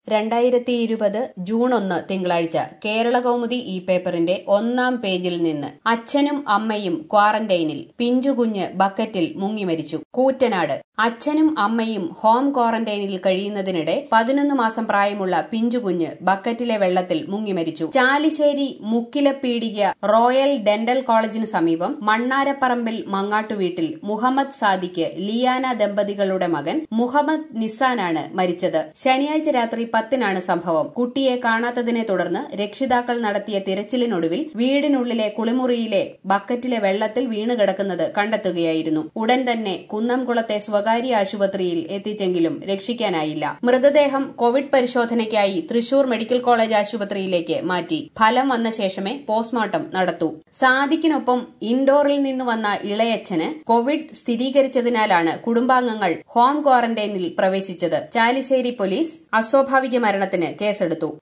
രണ്ടായിരത്തി ഇരുപത് ജൂൺ ഒന്ന് തിങ്കളാഴ്ച കേരള കൗമുദി ഈ പേപ്പറിന്റെ ഒന്നാം പേജിൽ നിന്ന് അച്ഛനും അമ്മയും ക്വാറന്റൈനിൽ പിഞ്ചുകുഞ്ഞ് ബക്കറ്റിൽ മുങ്ങി മരിച്ചു കൂറ്റനാട് അച്ഛനും അമ്മയും ഹോം ക്വാറന്റൈനിൽ കഴിയുന്നതിനിടെ പതിനൊന്ന് മാസം പ്രായമുള്ള പിഞ്ചുകുഞ്ഞ് ബക്കറ്റിലെ വെള്ളത്തിൽ മുങ്ങി മരിച്ചു ചാലിശ്ശേരി മുക്കിലപ്പീടിക റോയൽ ഡെന്റൽ കോളേജിന് സമീപം മണ്ണാരപ്പറമ്പിൽ മങ്ങാട്ടുവീട്ടിൽ മുഹമ്മദ് സാദിക്ക് ലിയാന ദമ്പതികളുടെ മകൻ മുഹമ്മദ് നിസാനാണ് മരിച്ചത് ശനിയാഴ്ച രാത്രി പത്തിനാണ് സംഭവം കുട്ടിയെ കാണാത്തതിനെ തുടർന്ന് രക്ഷിതാക്കൾ നടത്തിയ തിരച്ചിലിനൊടുവിൽ വീടിനുള്ളിലെ കുളിമുറിയിലെ ബക്കറ്റിലെ വെള്ളത്തിൽ വീണുകിടക്കുന്നത് കണ്ടെത്തുകയായിരുന്നു ഉടൻ തന്നെ കുന്നംകുളത്തെ സ്വകാര്യ ആശുപത്രിയിൽ എത്തിച്ചെങ്കിലും രക്ഷിക്കാനായില്ല മൃതദേഹം കോവിഡ് പരിശോധനയ്ക്കായി തൃശൂർ മെഡിക്കൽ കോളേജ് ആശുപത്രിയിലേക്ക് മാറ്റി ഫലം വന്ന ശേഷമേ പോസ്റ്റ്മോർട്ടം നടത്തൂ സാദിക്കിനൊപ്പം ഇൻഡോറിൽ നിന്ന് വന്ന ഇളയച്ഛന് കോവിഡ് സ്ഥിരീകരിച്ചതിനാലാണ് കുടുംബാംഗങ്ങൾ ഹോം ക്വാറന്റൈനിൽ പ്രവേശിച്ചത് ചാലിശ്ശേരി പോലീസ് അസ്വാഭാവിക മരണത്തിന് കേസെടുത്തു